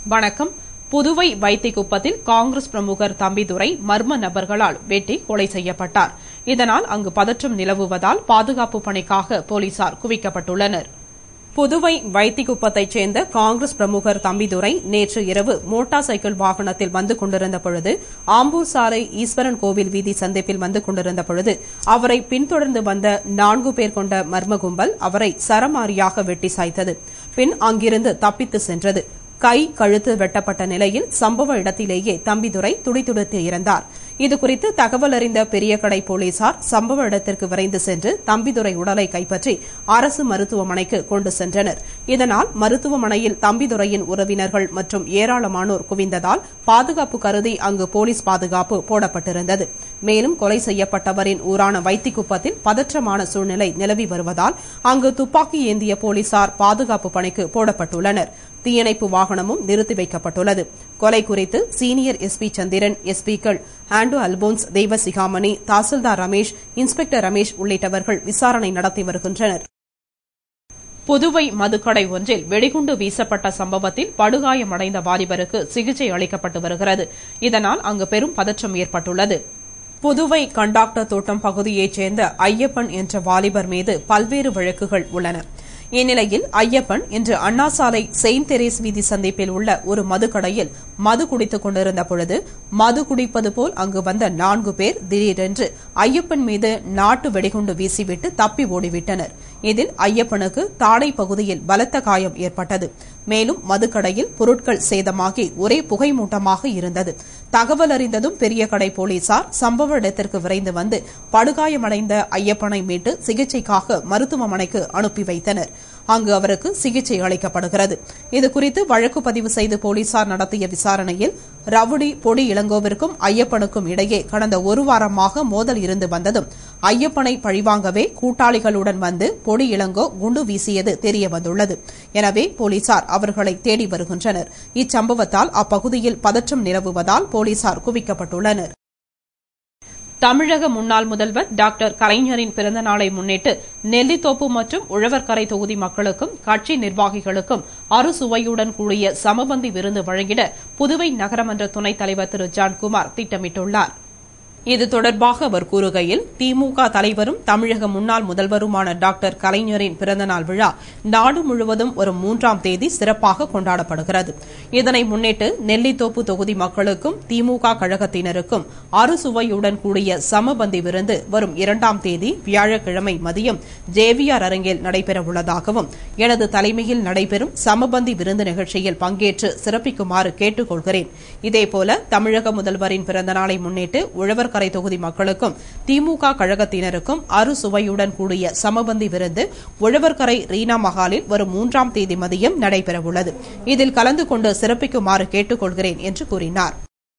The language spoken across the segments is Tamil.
வணக்கம் புதுவை வைத்திக்குப்பத்தில் காங்கிரஸ் பிரமுகர் தம்பிதுரை மர்ம நபர்களால் வெட்டி கொலை செய்யப்பட்டார் இதனால் அங்கு பதற்றம் நிலவுவதால் பாதுகாப்பு பணிக்காக போலீசார் குவிக்கப்பட்டுள்ளனர் புதுவை வைத்திக்குப்பத்தைச் சேர்ந்த காங்கிரஸ் பிரமுகர் தம்பிதுரை நேற்று இரவு மோட்டார் சைக்கிள் வாகனத்தில் வந்து கொண்டிருந்த பொழுது ஆம்பூர் சாலை ஈஸ்வரன் கோவில் வீதி சந்திப்பில் வந்து கொண்டிருந்த பொழுது அவரை பின்தொடர்ந்து வந்த நான்கு பேர் கொண்ட மர்ம கும்பல் அவரை சரமாரியாக வெட்டி சாய்த்தது பின் அங்கிருந்து தப்பித்து சென்றது கை கழுத்து வெட்டப்பட்ட நிலையில் சம்பவ இடத்திலேயே தம்பிதுரை துடிதுடித்து இறந்தார் இதுகுறித்து தகவல் அறிந்த பெரியகடை போலீசார் சம்பவ இடத்திற்கு விரைந்து சென்று தம்பிதுரை உடலை கைப்பற்றி அரசு மருத்துவமனைக்கு கொண்டு சென்றனர் இதனால் மருத்துவமனையில் தம்பிதுரையின் உறவினர்கள் மற்றும் ஏராளமானோர் குவிந்ததால் பாதுகாப்பு கருதி அங்கு போலீஸ் பாதுகாப்பு போடப்பட்டிருந்தது மேலும் கொலை செய்யப்பட்டவரின் ஊரான வைத்திக்குப்பத்தில் பதற்றமான சூழ்நிலை நிலவி வருவதால் அங்கு துப்பாக்கி ஏந்திய போலீசார் பாதுகாப்பு பணிக்கு போடப்பட்டுள்ளனர் தீயணைப்பு வாகனமும் நிறுத்தி வைக்கப்பட்டுள்ளது கொலை குறித்து சீனியர் எஸ்பி சந்திரன் எஸ்பிக்கள் ஆண்டோ அல்போன்ஸ் தெய்வ சிகாமணி தாசில்தார் ரமேஷ் இன்ஸ்பெக்டர் ரமேஷ் உள்ளிட்டவர்கள் விசாரணை நடத்தி வருகின்றனர் புதுவை மதுக்கடை ஒன்றில் வெடிகுண்டு வீசப்பட்ட சம்பவத்தில் படுகாயமடைந்த வாலிபருக்கு சிகிச்சை அளிக்கப்பட்டு வருகிறது இதனால் அங்கு பெரும் பதற்றம் ஏற்பட்டுள்ளது புதுவை கண்டாக்டர் தோட்டம் பகுதியைச் சேர்ந்த ஐயப்பன் என்ற வாலிபர் மீது பல்வேறு வழக்குகள் உள்ளன இந்நிலையில் ஐயப்பன் இன்று அண்ணா சாலை செயின்ட் தெரேஸ் வீதி சந்திப்பில் உள்ள ஒரு மதுக்கடையில் மது குடித்துக் கொண்டிருந்த பொழுது மது குடிப்பது போல் அங்கு வந்த நான்கு பேர் திடீரென்று ஐயப்பன் மீது நாட்டு வெடிகுண்டு வீசிவிட்டு தப்பி ஓடிவிட்டனர் இதில் ஐயப்பனுக்கு தாடை பகுதியில் பலத்த காயம் ஏற்பட்டது மேலும் மதுக்கடையில் பொருட்கள் சேதமாகி ஒரே புகைமூட்டமாக இருந்தது தகவல் அறிந்ததும் பெரிய கடை போலீசார் சம்பவ இடத்திற்கு விரைந்து வந்து படுகாயமடைந்த ஐயப்பனை மீட்டு சிகிச்சைக்காக மருத்துவமனைக்கு அனுப்பி வைத்தனர் அங்கு அவருக்கு சிகிச்சை அளிக்கப்படுகிறது இதுகுறித்து வழக்கு பதிவு செய்து போலீசார் நடத்திய விசாரணையில் ரவுடி பொடி இளங்கோவிற்கும் ஐயப்பனுக்கும் இடையே கடந்த ஒரு வாரமாக மோதல் இருந்து வந்ததும் ஐயப்பனை பழிவாங்கவே கூட்டாளிகளுடன் வந்து பொடி இளங்கோ குண்டு வீசியது தெரியவந்துள்ளது எனவே போலீசார் அவர்களை தேடி வருகின்றனர் இச்சம்பவத்தால் அப்பகுதியில் பதற்றம் நிலவுவதால் போலீசார் குவிக்கப்பட்டுள்ளனர் தமிழக முன்னாள் முதல்வர் டாக்டர் கலைஞரின் பிறந்த நாளை முன்னிட்டு நெல்லித்தோப்பு மற்றும் உழவர்கரை தொகுதி மக்களுக்கும் கட்சி நிர்வாகிகளுக்கும் அறுசுவையுடன் கூடிய சமபந்தி விருந்து வழங்கிட புதுவை நகரமன்ற துணைத் தலைவர் திரு ஜான்குமார் திட்டமிட்டுள்ளார் இது தொடர்பாக அவர் கூறுகையில் திமுக தலைவரும் தமிழக முன்னாள் முதல்வருமான டாக்டர் கலைஞரின் பிறந்தநாள் விழா நாடு முழுவதும் வரும் மூன்றாம் தேதி சிறப்பாக கொண்டாடப்படுகிறது இதனை முன்னிட்டு நெல்லித்தோப்பு தொகுதி மக்களுக்கும் திமுக கழகத்தினருக்கும் அறுசுவையுடன் கூடிய சமபந்தி விருந்து வரும் இரண்டாம் தேதி வியாழக்கிழமை மதியம் ஜேவிஆர் அரங்கில் நடைபெறவுள்ளதாகவும் எனது தலைமையில் நடைபெறும் சமபந்தி விருந்து நிகழ்ச்சியில் பங்கேற்று சிறப்பிக்குமாறு கேட்டுக் கொள்கிறேன் இதேபோல தமிழக முதல்வரின் பிறந்தநாளை முன்னிட்டு உழவர் கரை தொகுதி மக்களுக்கும் திமுக கழகத்தினருக்கும் அறுசுவையுடன் கூடிய சமபந்தி விருந்து உழவர்கரை ரீனா மஹாலில் வரும் மூன்றாம் தேதி மதியம் நடைபெறவுள்ளது இதில் கலந்து கொண்டு சிறப்பிக்குமாறு கேட்டுக் கொள்கிறேன் என்று கூறினார்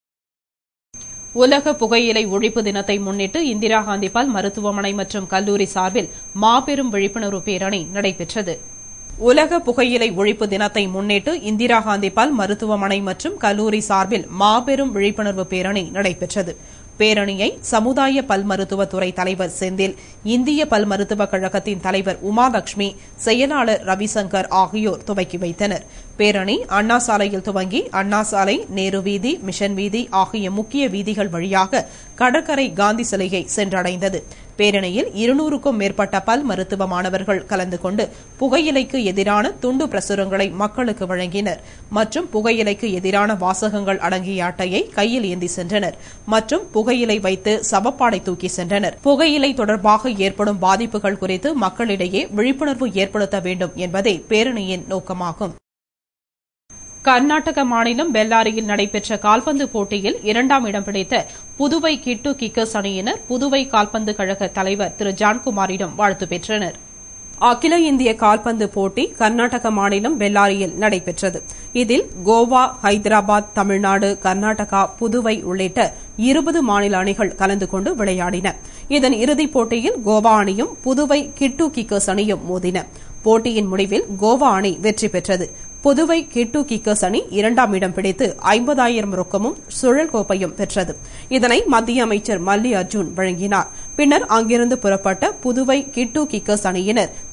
உலக புகையிலை ஒழிப்பு தினத்தை முன்னிட்டு இந்திரா காந்தி பால் மருத்துவமனை மற்றும் கல்லூரி சார்பில் மாபெரும் விழிப்புணர்வு பேரணி நடைபெற்றது உலக புகையிலை ஒழிப்பு தினத்தை முன்னிட்டு இந்திரா காந்தி பால் மருத்துவமனை மற்றும் கல்லூரி சார்பில் மாபெரும் விழிப்புணர்வு பேரணி நடைபெற்றது பேரணியை சமுதாய பல் மருத்துவத்துறை தலைவர் செந்தில் இந்திய பல் மருத்துவக் கழகத்தின் தலைவர் உமாலட்சுமி செயலாளர் ரவிசங்கர் ஆகியோர் துவக்கி வைத்தனர் பேரணி அண்ணா சாலையில் துவங்கி அண்ணா சாலை நேரு வீதி மிஷன் வீதி ஆகிய முக்கிய வீதிகள் வழியாக கடற்கரை காந்தி சிலையை சென்றடைந்தது பேரணியில் இருநூறுக்கும் மேற்பட்ட பல் மருத்துவ மாணவர்கள் கலந்து கொண்டு புகையிலைக்கு எதிரான துண்டு பிரசுரங்களை மக்களுக்கு வழங்கினர் மற்றும் புகையிலைக்கு எதிரான வாசகங்கள் அடங்கிய அட்டையை கையில் ஏந்தி சென்றனர் மற்றும் புகையிலை வைத்து சவப்பாடை தூக்கி சென்றனர் புகையிலை தொடர்பாக ஏற்படும் பாதிப்புகள் குறித்து மக்களிடையே விழிப்புணர்வு ஏற்படுத்த வேண்டும் என்பதே பேரணியின் நோக்கமாகும் கர்நாடக மாநிலம் பெல்லாரியில் நடைபெற்ற கால்பந்து போட்டியில் இரண்டாம் இடம் பிடித்த புதுவை கிட்டு கிக்கர்ஸ் அணியினர் புதுவை கால்பந்து கழக தலைவர் திரு ஜான்குமாரிடம் வாழ்த்து பெற்றனர் அகில இந்திய கால்பந்து போட்டி கர்நாடக மாநிலம் பெல்லாரியில் நடைபெற்றது இதில் கோவா ஹைதராபாத் தமிழ்நாடு கர்நாடகா புதுவை உள்ளிட்ட இருபது மாநில அணிகள் கலந்து கொண்டு விளையாடின இதன் இறுதிப் போட்டியில் கோவா அணியும் புதுவை கிட்டு கிக்கர்ஸ் அணியும் மோதின போட்டியின் முடிவில் கோவா அணி வெற்றி பெற்றது புதுவை கிட்டு கிக்கர்ஸ் அணி இரண்டாம் இடம் பிடித்து ஐம்பதாயிரம் ரொக்கமும் சுழல் கோப்பையும் பெற்றது இதனை மத்திய அமைச்சர் மல்லி அர்ஜுன் வழங்கினார் பின்னர் அங்கிருந்து புறப்பட்ட புதுவை கிட்டு கிக்கர்ஸ் அணியினர்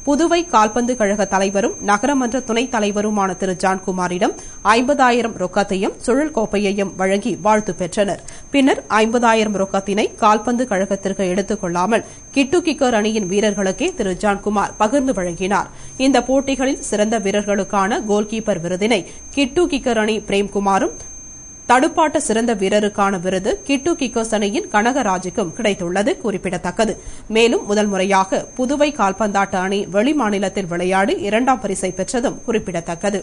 புதுவை கால்பந்து கழக தலைவரும் நகரமன்ற துணைத் தலைவருமான திரு ஜான்குமாரிடம் ஐம்பதாயிரம் ரொக்கத்தையும் சுழல் கோப்பையையும் வழங்கி வாழ்த்து பெற்றனர் பின்னர் ஐம்பதாயிரம் ரொக்கத்தினை கால்பந்து கழகத்திற்கு எடுத்துக் கொள்ளாமல் கிட்டு கிக்கர் அணியின் வீரர்களுக்கே திரு ஜான்குமார் பகிர்ந்து வழங்கினார் இந்த போட்டிகளில் சிறந்த வீரர்களுக்கான கோல்கீப்பர் விருதினை கிட்டு கிக்கர் அணி பிரேம்குமாரும் தடுப்பாட்ட சிறந்த வீரருக்கான விருது கிட்டு கிக்கோஸ் அணியின் கனகராஜுக்கும் கிடைத்துள்ளது குறிப்பிடத்தக்கது மேலும் முதல் முறையாக புதுவை கால்பந்தாட்ட அணி வெளிமாநிலத்தில் விளையாடி இரண்டாம் பரிசை பெற்றதும் குறிப்பிடத்தக்கது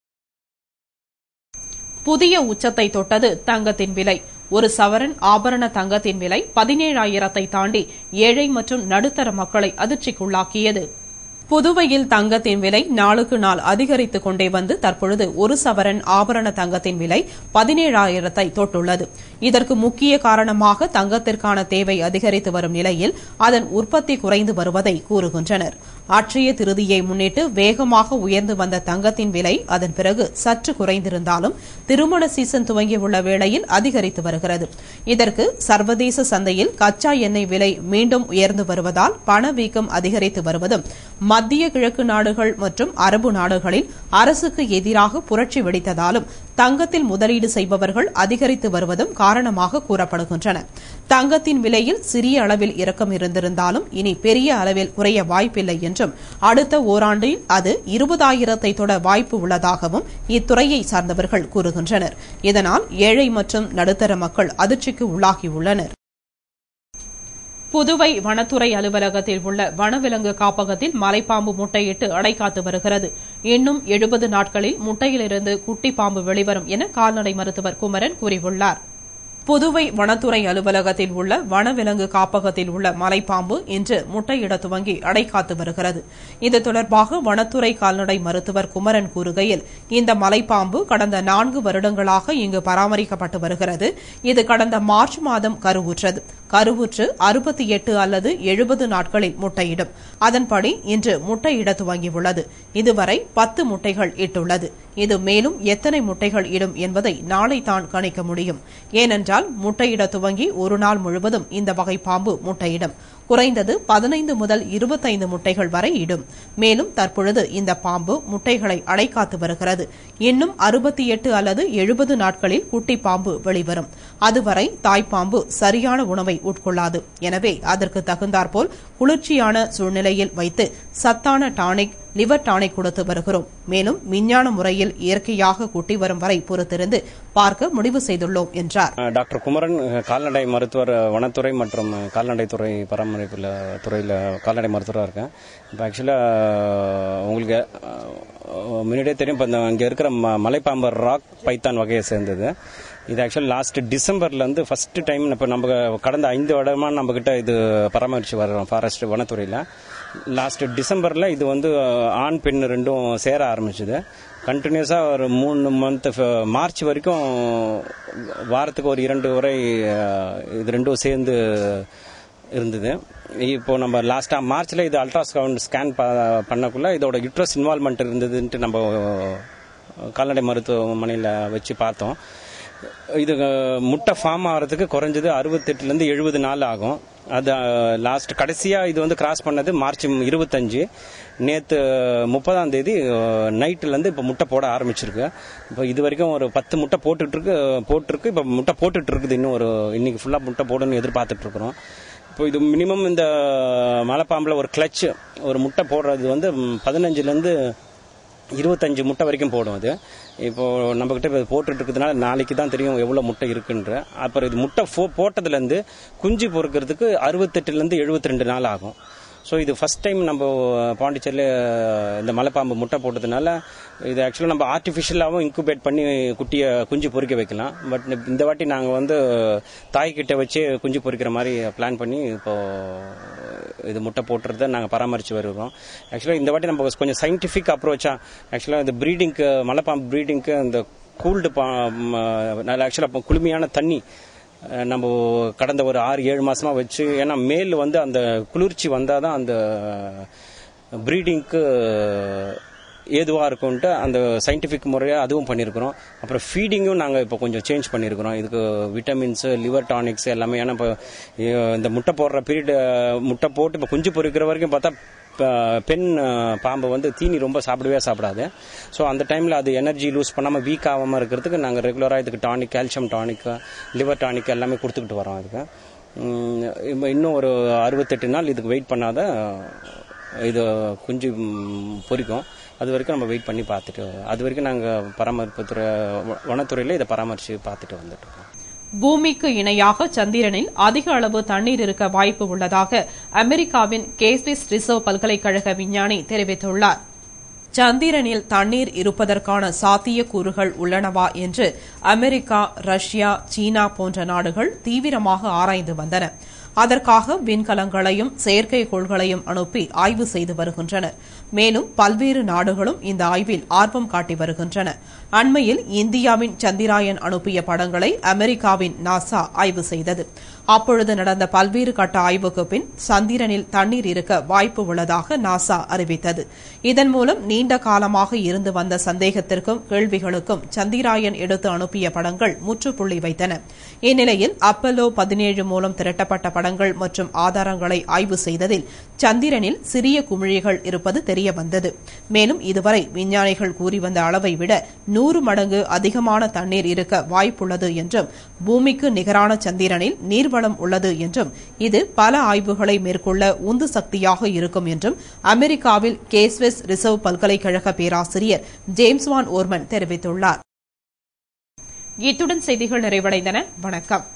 புதிய உச்சத்தை தொட்டது தங்கத்தின் விலை ஒரு சவரன் ஆபரண தங்கத்தின் விலை பதினேழாயிரத்தை தாண்டி ஏழை மற்றும் நடுத்தர மக்களை அதிர்ச்சிக்குள்ளாக்கியது புதுவையில் தங்கத்தின் விலை நாளுக்கு நாள் அதிகரித்துக் கொண்டே வந்து தற்பொழுது ஒரு சவரன் ஆபரண தங்கத்தின் விலை பதினேழாயிரத்தை தொட்டுள்ளது இதற்கு முக்கிய காரணமாக தங்கத்திற்கான தேவை அதிகரித்து வரும் நிலையில் அதன் உற்பத்தி குறைந்து வருவதை கூறுகின்றனர் அற்றைய திருதியை முன்னிட்டு வேகமாக உயர்ந்து வந்த தங்கத்தின் விலை அதன் பிறகு சற்று குறைந்திருந்தாலும் திருமண சீசன் துவங்கியுள்ள வேளையில் அதிகரித்து வருகிறது இதற்கு சர்வதேச சந்தையில் கச்சா எண்ணெய் விலை மீண்டும் உயர்ந்து வருவதால் பணவீக்கம் அதிகரித்து வருவதும் மத்திய கிழக்கு நாடுகள் மற்றும் அரபு நாடுகளில் அரசுக்கு எதிராக புரட்சி வெடித்ததாலும் தங்கத்தில் முதலீடு செய்பவர்கள் அதிகரித்து வருவதும் காரணமாக கூறப்படுகின்றன தங்கத்தின் விலையில் சிறிய அளவில் இறக்கம் இருந்திருந்தாலும் இனி பெரிய அளவில் குறைய வாய்ப்பில்லை என்றும் அடுத்த ஓராண்டில் அது இருபதாயிரத்தை தொட வாய்ப்பு உள்ளதாகவும் இத்துறையை சார்ந்தவர்கள் கூறுகின்றனர் இதனால் ஏழை மற்றும் நடுத்தர மக்கள் அதிர்ச்சிக்கு உள்ளாகியுள்ளனர் புதுவை வனத்துறை அலுவலகத்தில் உள்ள வனவிலங்கு காப்பகத்தில் மலைப்பாம்பு முட்டையிட்டு அடைக்காத்து வருகிறது இன்னும் எழுபது நாட்களில் முட்டையிலிருந்து குட்டி பாம்பு வெளிவரும் என கால்நடை மருத்துவர் குமரன் கூறியுள்ளார் புதுவை வனத்துறை அலுவலகத்தில் உள்ள வனவிலங்கு காப்பகத்தில் உள்ள மலைப்பாம்பு இன்று முட்டையிட துவங்கி அடைக்காத்து வருகிறது இது தொடர்பாக வனத்துறை கால்நடை மருத்துவர் குமரன் கூறுகையில் இந்த மலைப்பாம்பு கடந்த நான்கு வருடங்களாக இங்கு பராமரிக்கப்பட்டு வருகிறது இது கடந்த மார்ச் மாதம் கருவுற்றது கருவுற்று அறுபத்தி எட்டு அல்லது எழுபது நாட்களில் முட்டையிடும் அதன்படி இன்று முட்டையிட துவங்கியுள்ளது இதுவரை பத்து முட்டைகள் இட்டுள்ளது இது மேலும் எத்தனை முட்டைகள் இடும் என்பதை நாளை தான் கணிக்க முடியும் ஏனென்றால் முட்டையிட துவங்கி ஒரு நாள் முழுவதும் இந்த வகை பாம்பு முட்டையிடும் குறைந்தது பதினைந்து முதல் இருபத்தைந்து முட்டைகள் வரை இடும் மேலும் தற்பொழுது இந்த பாம்பு முட்டைகளை அடைக்காத்து வருகிறது இன்னும் அறுபத்தி எட்டு அல்லது எழுபது நாட்களில் குட்டி பாம்பு வெளிவரும் அதுவரை தாய்ப்பாம்பு சரியான உணவை உட்கொள்ளாது எனவே அதற்கு தகுந்தாற்போல் குளிர்ச்சியான சூழ்நிலையில் வைத்து சத்தான டானிக் லிவர் டானிக் கொடுத்து வருகிறோம் மேலும் விஞ்ஞான முறையில் இயற்கையாக குட்டி வரும் வரை பொறுத்திருந்து பார்க்க முடிவு செய்துள்ளோம் என்றார் டாக்டர் குமரன் கால்நடை மருத்துவர் வனத்துறை மற்றும் கால்நடைத்துறை பராமரிப்பில் துறையில் கால்நடை மருத்துவராக இருக்கேன் இப்போ ஆக்சுவலாக உங்களுக்கு முன்னாடியே தெரியும் இப்போ இங்கே இருக்கிற ம மலைப்பாம்பு ராக் பைத்தான் வகையை சேர்ந்தது இது ஆக்சுவலி லாஸ்ட் டிசம்பர்லேருந்து ஃபர்ஸ்ட் டைம் இப்போ நம்ம கடந்த ஐந்து வருடமாக நம்ம கிட்ட இது பராமரித்து வர்றோம் ஃபாரஸ்ட் வனத்துறையில் லாஸ்ட் டிசம்பரில் இது வந்து ஆண் பெண் ரெண்டும் சேர ஆரம்பிச்சுது கண்டினியூஸாக ஒரு மூணு மந்த் மார்ச் வரைக்கும் வாரத்துக்கு ஒரு இரண்டு முறை இது ரெண்டும் சேர்ந்து இருந்தது இப்போ நம்ம லாஸ்ட்டாக மார்ச்சில் இது அல்ட்ராசவுண்ட் ஸ்கேன் பண்ணக்குள்ள இதோட யுட்ரஸ் இன்வால்மெண்ட் இருந்ததுன்ட்டு நம்ம கால்நடை மருத்துவமனையில் வச்சு பார்த்தோம் இது முட்டை ஃபார்ம் ஆகிறதுக்கு குறைஞ்சது அறுபத்தெட்டுலேருந்து எழுபது நாள் ஆகும் அது லாஸ்ட் கடைசியாக இது வந்து கிராஸ் பண்ணது மார்ச் இருபத்தஞ்சு நேற்று முப்பதாம் தேதி நைட்டுலேருந்து இப்போ முட்டை போட ஆரம்பிச்சிருக்கு இப்போ இது வரைக்கும் ஒரு பத்து முட்டை போட்டுட்ருக்கு போட்டிருக்கு இப்போ முட்டை போட்டுட்டு இருக்குது இன்னும் ஒரு இன்னைக்கு ஃபுல்லாக முட்டை போடணும்னு எதிர்பார்த்துட்டு இருக்கிறோம் இப்போ இது மினிமம் இந்த மலைப்பாம்பில் ஒரு கிளச் ஒரு முட்டை போடுறது வந்து பதினஞ்சுலேருந்து இருபத்தஞ்சு முட்டை வரைக்கும் போடும் அது இப்போ நம்மக்கிட்ட இப்போ போட்டுட்டு இருக்கிறதுனால நாளைக்கு தான் தெரியும் எவ்வளோ முட்டை இருக்குன்ற அப்புறம் இது முட்டை ஃபோ போட்டதுலேருந்து குஞ்சு பொறுக்கிறதுக்கு அறுபத்தெட்டுலேருந்து எழுபத்தி ரெண்டு நாள் ஆகும் ஸோ இது ஃபஸ்ட் டைம் நம்ம பாண்டிச்சேரியில் இந்த மலைப்பாம்பு முட்டை போட்டதுனால இது ஆக்சுவலாக நம்ம ஆர்டிஃபிஷியலாகவும் இன்குபேட் பண்ணி குட்டியை குஞ்சு பொறிக்க வைக்கலாம் பட் இந்த வாட்டி நாங்கள் வந்து தாய்கிட்ட வச்சு குஞ்சு பொறிக்கிற மாதிரி பிளான் பண்ணி இப்போது இது முட்டை போட்டுறத நாங்கள் பராமரித்து வருகிறோம் ஆக்சுவலாக இந்த வாட்டி நம்ம கொஞ்சம் சயின்டிஃபிக் அப்ரோச்சாக ஆக்சுவலாக இந்த ப்ரீடிங்க்கு மலைப்பாம்பு ப்ரீடிங்க்கு இந்த கூல்டு பா நல்ல ஆக்சுவலாக குளுமையான தண்ணி நம்ம கடந்த ஒரு ஆறு ஏழு மாசமா வச்சு ஏன்னா மேல் வந்து அந்த குளிர்ச்சி வந்தால் தான் அந்த ப்ரீடிங்க்கு ஏதுவாக இருக்கும்ன்ட்டு அந்த சயின்டிஃபிக் முறையாக அதுவும் பண்ணியிருக்கிறோம் அப்புறம் ஃபீடிங்கும் நாங்கள் இப்போ கொஞ்சம் சேஞ்ச் பண்ணியிருக்கிறோம் இதுக்கு விட்டமின்ஸு லிவர் டானிக்ஸ் எல்லாமே ஏன்னா இப்போ இந்த முட்டை போடுற பீரியட் முட்டை போட்டு இப்போ குஞ்சு பொறிக்கிற வரைக்கும் பார்த்தா ப- பெண் அஹ், பாம்பு வந்து தீனி ரொம்ப சாப்பிடவே சாப்பிடாது ஸோ அந்த டைமில் அது எனர்ஜி லூஸ் பண்ணாமல் வீக் ஆகாமல் இருக்கிறதுக்கு நாங்கள் ரெகுலராக இதுக்கு tonic calcium tonic liver tonic எல்லாமே கொடுத்துக்கிட்டு வரோம் அதுக்கு உம், இப்ப இன்னும் ஒரு அறுபத்தெட்டு நாள் இதுக்கு வெயிட் பண்ணாத இது குஞ்சு ம், பொரிக்கும் அது வரைக்கும் நம்ம வெயிட் பண்ணி பார்த்துட்டு அது வரைக்கும் நாங்கள் பராமரிப்பு துறை வ- வனத்துறையில் இதை பராமரித்து பார்த்துட்டு வந்துட்டு இருக்கோம் பூமிக்கு இணையாக சந்திரனில் அதிக அளவு தண்ணீர் இருக்க வாய்ப்பு உள்ளதாக அமெரிக்காவின் கேஸ்விஸ் ரிசர்வ் பல்கலைக்கழக விஞ்ஞானி தெரிவித்துள்ளார் சந்திரனில் தண்ணீர் இருப்பதற்கான சாத்தியக்கூறுகள் உள்ளனவா என்று அமெரிக்கா ரஷ்யா சீனா போன்ற நாடுகள் தீவிரமாக ஆராய்ந்து வந்தன அதற்காக விண்கலங்களையும் செயற்கைக்கோள்களையும் அனுப்பி ஆய்வு செய்து வருகின்றனர் மேலும் பல்வேறு நாடுகளும் இந்த ஆய்வில் ஆர்வம் காட்டி வருகின்றன அண்மையில் இந்தியாவின் சந்திராயன் அனுப்பிய படங்களை அமெரிக்காவின் நாசா ஆய்வு செய்தது அப்பொழுது நடந்த பல்வேறு கட்ட ஆய்வுக்கு பின் சந்திரனில் தண்ணீர் இருக்க வாய்ப்பு உள்ளதாக நாசா அறிவித்தது இதன் மூலம் நீண்ட காலமாக இருந்து வந்த சந்தேகத்திற்கும் கேள்விகளுக்கும் சந்திராயன் எடுத்து அனுப்பிய படங்கள் முற்றுப்புள்ளி வைத்தன இந்நிலையில் அப்பல்லோ பதினேழு மூலம் திரட்டப்பட்ட படங்கள் மற்றும் ஆதாரங்களை ஆய்வு செய்ததில் சந்திரனில் சிறிய குமிழிகள் இருப்பது தெரியவந்தது மேலும் இதுவரை விஞ்ஞானிகள் கூறி வந்த அளவை விட நூறு மடங்கு அதிகமான தண்ணீர் இருக்க வாய்ப்புள்ளது என்றும் பூமிக்கு நிகரான சந்திரனில் நீர்வளம் உள்ளது என்றும் இது பல ஆய்வுகளை மேற்கொள்ள உந்து சக்தியாக இருக்கும் என்றும் அமெரிக்காவில் கேஸ்வெஸ் ரிசர்வ் பல்கலைக்கழக பேராசிரியர் ஜேம்ஸ் வான் ஓர்மன் தெரிவித்துள்ளார் இத்துடன் செய்திகள் நிறைவடைந்தன வணக்கம்